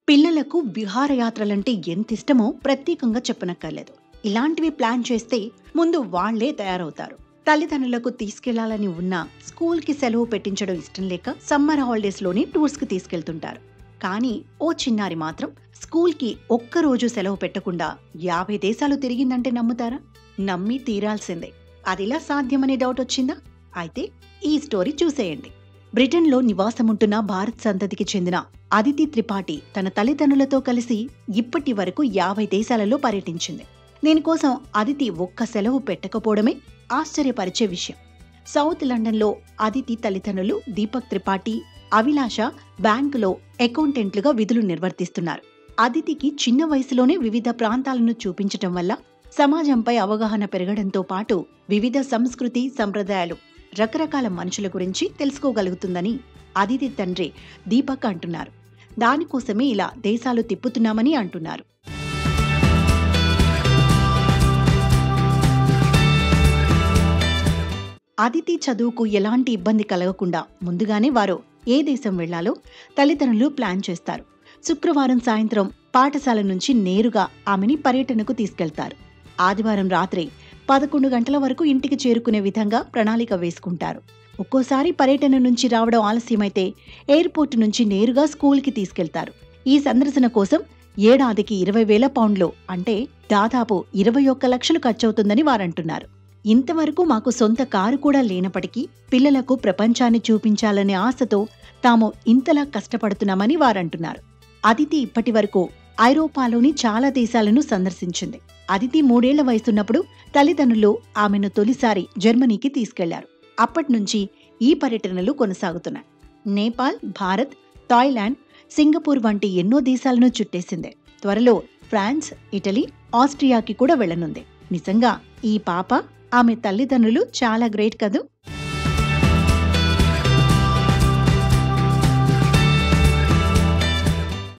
పిల్లలకు విహారయాత్రలంటే ఎంత ఇష్టమో ప్రత్యేకంగా చెప్పనక్కర్లేదు ఇలాంటివి ప్లాన్ చేస్తే ముందు వాళ్లే తయారవుతారు తల్లిదండ్రులకు తీసుకెళ్లాలని ఉన్నా స్కూల్కి సెలవు పెట్టించడం ఇష్టం లేక సమ్మర్ హాలిడేస్లోని టూర్స్కి తీసుకెళ్తుంటారు కానీ ఓ చిన్నారి మాత్రం స్కూల్కి ఒక్కరోజు సెలవు పెట్టకుండా యాభై దేశాలు తిరిగిందంటే నమ్ముతారా నమ్మి తీరాల్సిందే అదిలా సాధ్యమనే డౌట్ వచ్చిందా అయితే ఈ స్టోరీ చూసేయండి బ్రిటన్లో నివాసముంటున్న భారత్ సంతతికి చెందిన అదితి త్రిపాఠి తన తల్లిదండ్రులతో కలిసి ఇప్పటి వరకు యాభై దేశాలలో పర్యటించింది దీనికోసం అదితి ఒక్క సెలవు పెట్టకపోవడమే ఆశ్చర్యపరిచే విషయం సౌత్ లండన్లో అదితి తల్లిదండ్రులు దీపక్ త్రిపాఠి అభిలాష బ్యాంకులో అకౌంటెంట్లుగా విధులు నిర్వర్తిస్తున్నారు అదితికి చిన్న వయసులోనే వివిధ ప్రాంతాలను చూపించటం వల్ల సమాజంపై అవగాహన పెరగడంతో పాటు వివిధ సంస్కృతి సంప్రదాయాలు రకరకాల మనుషుల గురించి తెలుసుకోగలుగుతుందని అదితి తండ్రి దీపక్ అంటున్నారు దానికోసమే ఇలా దేశాలు తిప్పుతున్నామని అంటున్నారు అదితి చదువుకు ఎలాంటి ఇబ్బంది కలగకుండా ముందుగానే వారు ఏ దేశం వెళ్లాలో తల్లిదండ్రులు ప్లాన్ చేస్తారు శుక్రవారం సాయంత్రం పాఠశాల నుంచి నేరుగా ఆమెని పర్యటనకు తీసుకెళ్తారు ఆదివారం రాత్రి పదకొండు గంటల వరకు ఇంటికి చేరుకునే విధంగా ప్రణాళిక వేసుకుంటారు ఒక్కోసారి పర్యటన నుంచి రావడం ఆలస్యమైతే ఎయిర్పోర్ట్ నుంచి నేరుగా స్కూల్కి తీసుకెళ్తారు ఈ సందర్శన కోసం ఏడాదికి ఇరవై వేల పౌండ్లు అంటే దాదాపు ఇరవై ఒక్క లక్షలు ఖర్చవుతుందని వారంటున్నారు ఇంతవరకు మాకు సొంత కారు కూడా లేనప్పటికీ పిల్లలకు ప్రపంచాన్ని చూపించాలనే ఆశతో తాము ఇంతలా కష్టపడుతున్నామని వారంటున్నారు అదితి ఇప్పటి వరకు ఐరోపాలోని చాలా దేశాలను సందర్శించింది అదితి మూడేళ్ల వయసున్నప్పుడు తల్లిదండ్రులు ఆమెను తొలిసారి జర్మనీకి తీసుకెళ్లారు అప్పటి నుంచి ఈ పర్యటనలు కొనసాగుతున్నాయి నేపాల్ భారత్ థాయిలాండ్ సింగపూర్ వంటి ఎన్నో దేశాలను చుట్టేసింది త్వరలో ఫ్రాన్స్ ఇటలీ ఆస్ట్రియాకి కూడా వెళ్లనుంది నిజంగా ఈ పాప ఆమె తల్లిదండ్రులు చాలా గ్రేట్ కదూ